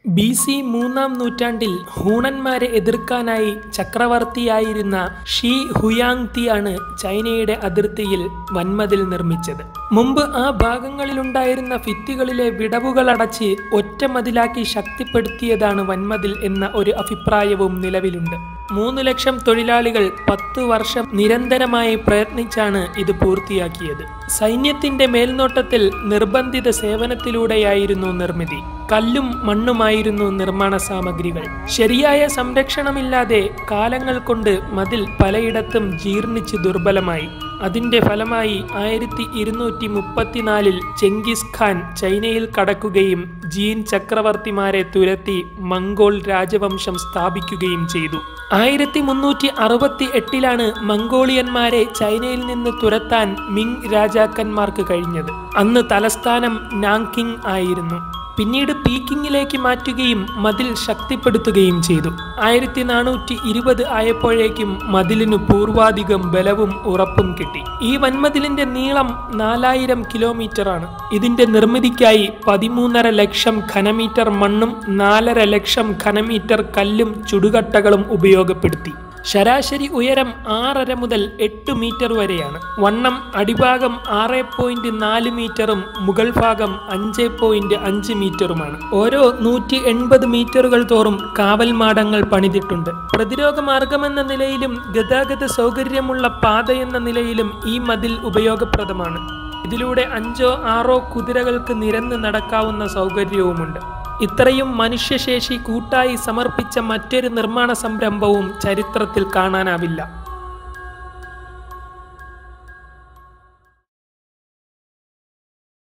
B C മൂന്നാം നൂറ്റാണ്ടിൽ ഹൂണന്മാരെ എതിർക്കാനായി ചക്രവർത്തിയായിരുന്ന she ഹുയാങ് ആണ് ചൈനയുടെ അതിർത്തിയിൽ വൻമതിൽ നിർമ്മിച്ചത് മുമ്പ് ആ ഭാഗങ്ങളിലുണ്ടായിരുന്ന ഭിത്തികളിലെ വിടവുകൾ അടച്ച് ഒറ്റ മതിലാക്കി ശക്തിപ്പെടുത്തിയതാണ് വൻമതിൽ എന്ന ഒരു അഭിപ്രായവും നിലവിലുണ്ട് മൂന്ന് ലക്ഷം തൊഴിലാളികൾ പത്ത് വർഷം നിരന്തരമായി പ്രയത്നിച്ചാണ് ഇത് പൂർത്തിയാക്കിയത് സൈന്യത്തിന്റെ മേൽനോട്ടത്തിൽ നിർബന്ധിത സേവനത്തിലൂടെയായിരുന്നു നിർമ്മിതി കല്ലും മണ്ണുമായിരുന്നു നിർമ്മാണ സാമഗ്രികൾ ശരിയായ സംരക്ഷണമില്ലാതെ കാലങ്ങൾ കൊണ്ട് മതിൽ പലയിടത്തും ജീർണിച്ച് ദുർബലമായി അതിന്റെ ഫലമായി ആയിരത്തി ഇരുന്നൂറ്റി മുപ്പത്തിനാലിൽ ചെങ്കിസ് ഖാൻ ചൈനയിൽ കടക്കുകയും ജീൻ ചക്രവർത്തിമാരെ തുരത്തി മംഗോൾ രാജവംശം സ്ഥാപിക്കുകയും ചെയ്തു ആയിരത്തി മുന്നൂറ്റി അറുപത്തി എട്ടിലാണ് മംഗോളിയന്മാരെ ചൈനയിൽ നിന്ന് തുരത്താൻ മിങ് രാജാക്കന്മാർക്ക് കഴിഞ്ഞത് അന്ന് തലസ്ഥാനം നാങ്കിങ് ആയിരുന്നു പിന്നീട് പീക്കിങ്ങിലേക്ക് മാറ്റുകയും മതിൽ ശക്തിപ്പെടുത്തുകയും ചെയ്തു ആയിരത്തി നാനൂറ്റി ഇരുപത് ആയപ്പോഴേക്കും മതിലിനു പൂർവാധികം ബലവും ഉറപ്പും കിട്ടി ഈ വൻമതിലിന്റെ നീളം നാലായിരം കിലോമീറ്റർ ആണ് ഇതിന്റെ നിർമ്മിതിക്കായി പതിമൂന്നര ലക്ഷം ഘനമീറ്റർ മണ്ണും നാലര ലക്ഷം ഘനമീറ്റർ കല്ലും ചുടുകട്ടകളും ഉപയോഗപ്പെടുത്തി ശരാശരി ഉയരം ആറര മുതൽ എട്ട് മീറ്റർ വരെയാണ് വണ്ണം അടിഭാഗം ആറ് പോയിന്റ് നാല് മീറ്ററും മുകൾ ഭാഗം അഞ്ച് പോയിന്റ് അഞ്ച് മീറ്ററുമാണ് ഓരോ നൂറ്റി എൺപത് മീറ്ററുകൾ തോറും കാവൽ മാടങ്ങൾ പണിതിട്ടുണ്ട് പ്രതിരോധ മാർഗമെന്ന നിലയിലും ഗതാഗത സൗകര്യമുള്ള പാത എന്ന നിലയിലും ഈ മതിൽ ഉപയോഗപ്രദമാണ് ഇതിലൂടെ അഞ്ചോ ആറോ കുതിരകൾക്ക് നിരന്ന് നടക്കാവുന്ന സൗകര്യവുമുണ്ട് ഇത്രയും മനുഷ്യശേഷി കൂട്ടായി സമർപ്പിച്ച മറ്റൊരു നിർമ്മാണ സംരംഭവും ചരിത്രത്തിൽ കാണാനാവില്ല